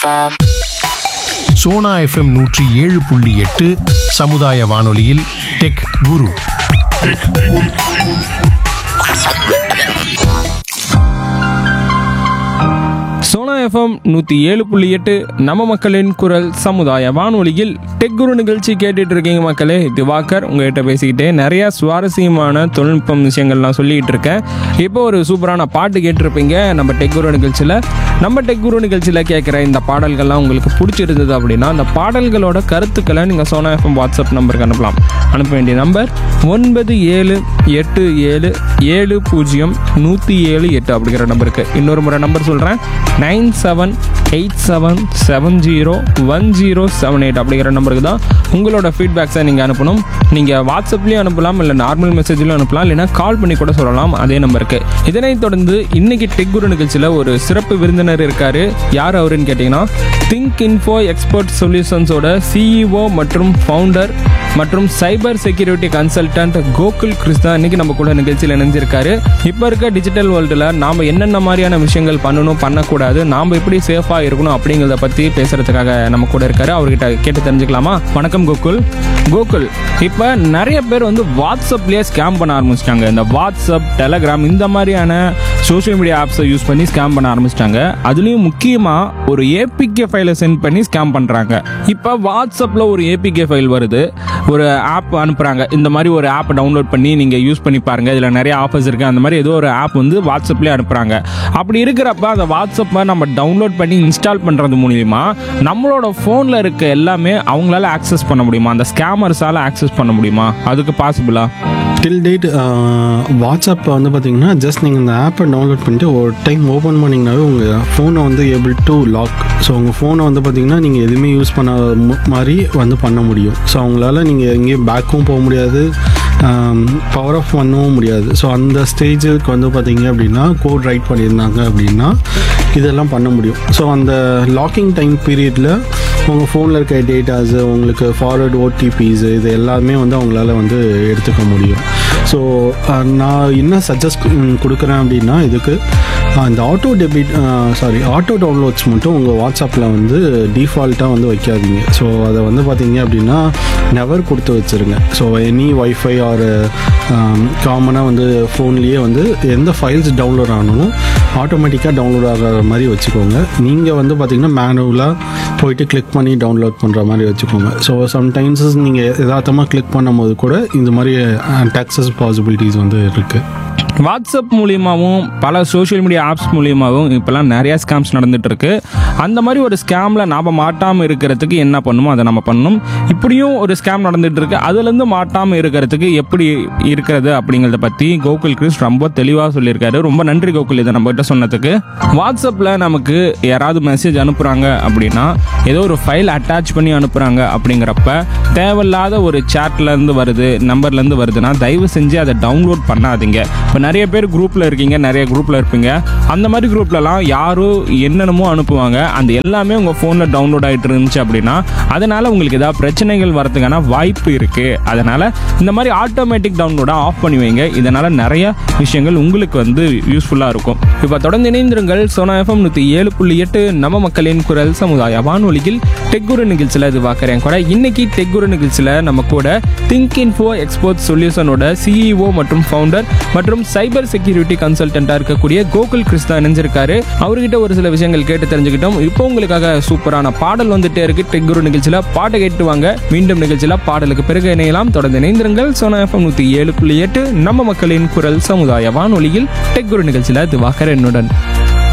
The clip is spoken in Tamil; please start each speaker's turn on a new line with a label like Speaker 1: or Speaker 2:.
Speaker 1: FM.
Speaker 2: சோனா எஃப்எம் நூற்றி ஏழு புள்ளி எட்டு சமுதாய வானொலியில் டெக் குரு
Speaker 3: சோனா எஃப்எம் நூற்றி ஏழு புள்ளி எட்டு நம்ம மக்களின் குரல் சமுதாய வானொலியில் டெக் குரு நிகழ்ச்சி கேட்டுட்டு இருக்கீங்க மக்களே திவாகர் உங்ககிட்ட பேசிக்கிட்டே நிறைய சுவாரஸ்யமான தொழில்நுட்பம் விஷயங்கள்லாம் சொல்லிக்கிட்டு இருக்கேன் இப்போ ஒரு சூப்பரான பாட்டு கேட்டிருப்பீங்க நம்ம டெக் குரு நிகழ்ச்சியில் நம்ம டெக் குரு நிகழ்ச்சியில் கேட்குற இந்த பாடல்கள்லாம் உங்களுக்கு பிடிச்சிருந்தது அப்படின்னா அந்த பாடல்களோட கருத்துக்களை நீங்கள் சோனா எஃப்எம் வாட்ஸ்அப் நம்பருக்கு அனுப்பலாம் அனுப்ப வேண்டிய நம்பர் ஒன்பது ஏழு எட்டு ஏழு ஏழு பூஜ்ஜியம் நூற்றி ஏழு எட்டு அப்படிங்கிற நம்பருக்கு இன்னொரு முறை நம்பர் சொல்கிறேன் nine seven eight seven seven zero one zero seven eight அப்படிங்கிற நம்பருக்கு தான் உங்களோட ஃபீட்பேக்ஸை நீங்கள் அனுப்பணும் நீங்கள் வாட்ஸ்அப்லேயும் அனுப்பலாம் இல்லை நார்மல் மெசேஜ்லையும் அனுப்பலாம் இல்லைனா கால் பண்ணி கூட சொல்லலாம் அதே நம்பருக்கு இதனைத் தொடர்ந்து இன்னைக்கு டெக் குரு நிகழ்ச்சியில் ஒரு சிறப்பு விருந்தினர் இருக்காரு யார் அவருன்னு கேட்டிங்கன்னா திங்க் இன்ஃபோ எக்ஸ்பர்ட் சொல்யூஷன்ஸோட சிஇஓ மற்றும் ஃபவுண்டர் மற்றும் cyber security consultant Gokul Krishna இன்னைக்கு நம்ம கூட நிகழ்ச்சியில் இணைஞ்சிருக்காரு இப்போ இருக்க டிஜிட்டல் வேர்ல்டில் நாம் என்னென்ன மாதிரியான விஷயங்கள் பண்ணணும் பண்ணக்கூடாது நாம் எப்படி சேஃபாக இருக்கணும் அப்படிங்கிறத பற்றி பேசுறதுக்காக நம்ம கூட இருக்காரு அவர்கிட்ட கேட்டு தெரிஞ்சுக்கலாமா வணக்கம் கோகுல் கோகுல் இப்போ நிறைய பேர் வந்து வாட்ஸ்அப்லேயே ஸ்கேம் பண்ண ஆரம்பிச்சிட்டாங்க இந்த வாட்ஸ்அப் டெலகிராம் இந்த மாதிரியான சோஷியல் மீடியா ஆப்ஸை யூஸ் பண்ணி ஸ்கேம் பண்ண ஆரம்பிச்சிட்டாங்க அதுலேயும் முக்கியமாக ஒரு ஏபிகே ஃபைலை சென்ட் பண்ணி ஸ்கேம் பண்ணுறாங்க இப்போ வாட்ஸ்அப்பில் ஒரு ஏபிகே ஃபைல் வருது ஒரு ஆப் அனுப்புகிறாங்க இந்த மாதிரி ஒரு ஆப் டவுன்லோட் பண்ணி நீங்கள் யூஸ் பண்ணி பாருங்கள் இதில் நிறைய ஆஃபர்ஸ் இருக்குது அந்த மாதிரி ஏதோ ஒரு ஆப் வந்து வாட்ஸ்அப்லேயே அனுப்புகிறாங்க அப்படி இருக்கிறப்ப அந்த வாட்ஸ்அப்பை நம்ம டவுன்லோட் பண்ணி இன்ஸ்டால் பண்ணுறது மூலிமா நம்மளோட ஃபோனில் இருக்க எல்லாமே அவங்களால ஆக்சஸ் பண்ண முடியுமா அந்த ஸ்கேமர்ஸால் ஆக்சஸ் பண்ண முடியுமா அதுக்கு பாசிபிளா
Speaker 4: டில் டேட் வாட்ஸ்அப் வந்து பார்த்தீங்கன்னா ஜஸ்ட் நீங்கள் இந்த ஆப்பை டவுன்லோட் பண்ணிட்டு ஒரு டைம் ஓப்பன் பண்ணிங்கனாவே உங்கள் ஃபோனை வந்து ஏபிள் டு லாக் ஸோ உங்கள் ஃபோனை வந்து பார்த்தீங்கன்னா நீங்கள் எதுவுமே யூஸ் பண்ண மாதிரி வந்து பண்ண முடியும் ஸோ அவங்களால நீங்கள் எங்கேயும் பேக்கும் போக முடியாது பவர் ஆஃப் பண்ணவும் முடியாது ஸோ அந்த ஸ்டேஜுக்கு வந்து பார்த்தீங்க அப்படின்னா கோட் ரைட் பண்ணியிருந்தாங்க அப்படின்னா இதெல்லாம் பண்ண முடியும் ஸோ அந்த லாக்கிங் டைம் பீரியடில் உங்கள் ஃபோனில் இருக்க டேட்டாஸு உங்களுக்கு ஃபார்வர்ட் ஓடிபிஸ் இது எல்லாமே வந்து அவங்களால வந்து எடுத்துக்க முடியும் ஸோ நான் என்ன சஜஸ்ட் கொடுக்குறேன் அப்படின்னா இதுக்கு அஹ், இந்த auto debit sorry auto downloads மட்டும் உங்கள் வாட்ஸ்அப்பில் வந்து டிஃபால்ட்டாக வந்து வைக்காதீங்க ஸோ அதை வந்து பார்த்தீங்க அப்படின்னா நெவர் கொடுத்து வச்சுருங்க ஸோ எனி ஒய்ஃபை ஆர் காமனாக வந்து ஃபோன்லேயே வந்து எந்த ஃபைல்ஸ் டவுன்லோட் ஆனாலும் ஆட்டோமேட்டிக்காக டவுன்லோட் ஆகிற மாதிரி வச்சுக்கோங்க நீங்கள் வந்து பார்த்தீங்கன்னா மேனுவலாக போயிட்டு கிளிக் பண்ணி டவுன்லோட் பண்ணுற மாதிரி வச்சுக்கோங்க ஸோ சம்டைம்ஸ் நீங்கள் யதார்த்தமாக கிளிக் பண்ணும்போது கூட இந்த மாதிரி டேக்ஸஸ் பாசிபிலிட்டிஸ் வந்து இருக்குது
Speaker 3: வாட்ஸ்அப் மூலியமாகவும் பல சோஷியல் மீடியா ஆப்ஸ் மூலியமாகவும் இப்போல்லாம் நிறைய ஸ்கேம்ஸ் நடந்துட்டு இருக்கு அந்த மாதிரி ஒரு ஸ்கேமில் நாம் மாட்டாமல் இருக்கிறதுக்கு என்ன பண்ணுமோ அதை நம்ம பண்ணணும் இப்படியும் ஒரு ஸ்கேம் நடந்துட்டு இருக்கு அதுலேருந்து மாட்டாமல் இருக்கிறதுக்கு எப்படி இருக்கிறது அப்படிங்கிறத பற்றி கோகுல் கிறிஸ் ரொம்ப தெளிவாக சொல்லியிருக்காரு ரொம்ப நன்றி கோகுல் இதை நம்ம கிட்ட சொன்னதுக்கு வாட்ஸ்அப்பில் நமக்கு யாராவது மெசேஜ் அனுப்புகிறாங்க அப்படின்னா ஏதோ ஒரு ஃபைல் அட்டாச் பண்ணி அனுப்புகிறாங்க அப்படிங்கிறப்ப தேவையில்லாத ஒரு சேட்லேருந்து வருது நம்பர்லேருந்து வருதுன்னா தயவு செஞ்சு அதை டவுன்லோட் பண்ணாதீங்க இப்போ நிறைய பேர் குரூப்பில் இருக்கீங்க நிறைய குரூப்பில் இருப்பீங்க அந்த மாதிரி குரூப்லலாம் யாரோ என்னென்னமோ அனுப்புவாங்க அந்த எல்லாமே உங்கள் ஃபோனில் டவுன்லோட் ஆகிட்டு இருந்துச்சு அப்படின்னா அதனால் உங்களுக்கு ஏதாவது பிரச்சனைகள் வரதுக்கான வாய்ப்பு இருக்குது அதனால் இந்த மாதிரி ஆட்டோமேட்டிக் டவுன்லோடாக ஆஃப் பண்ணி வைங்க இதனால் நிறைய விஷயங்கள் உங்களுக்கு வந்து யூஸ்ஃபுல்லாக இருக்கும் இப்போ தொடர்ந்து இணைந்திருங்கள் சோனா எஃப்எம் நூற்றி ஏழு புள்ளி எட்டு நம்ம மக்களின் குரல் சமுதாய வானொலியில் டெக்குரு நிகழ்ச்சியில் இது பார்க்குறேன் கூட இன்னைக்கு டெக்குரு நிகழ்ச்சியில் நம்ம கூட திங்க் இன்ஃபோ எக்ஸ்போர்ட் சொல்யூஷனோட சிஇஓ மற்றும் ஃபவுண்டர் மற்றும் சைபர் செக்யூரிட்டி கன்சல்டண்ட்டாக இருக்கக்கூடிய கோகுல் கிருஷ்ணா இணைஞ்சிருக்காரு அவர்கிட்ட ஒரு சில விஷயங்கள் கேட்டு தெரிஞ்சுக்கிட்டோம் இப்போ உங்களுக்காக சூப்பரான பாடல் வந்துட்டே இருக்கு டெக்குரு நிகழ்ச்சியில் பாட்டை கேட்டு வாங்க மீண்டும் நிகழ்ச்சியில் பாடலுக்கு பிறகு இணையலாம் தொடர்ந்து இணைந்திருங்கள் சோனா எஃப்எம் நூற்றி ஏழு புள்ளி எட்டு நம்ம மக்களின் குரல் சமுதாய வானொலியில் டெக்குரு நிகழ்ச்சியில் இது என்னுடன்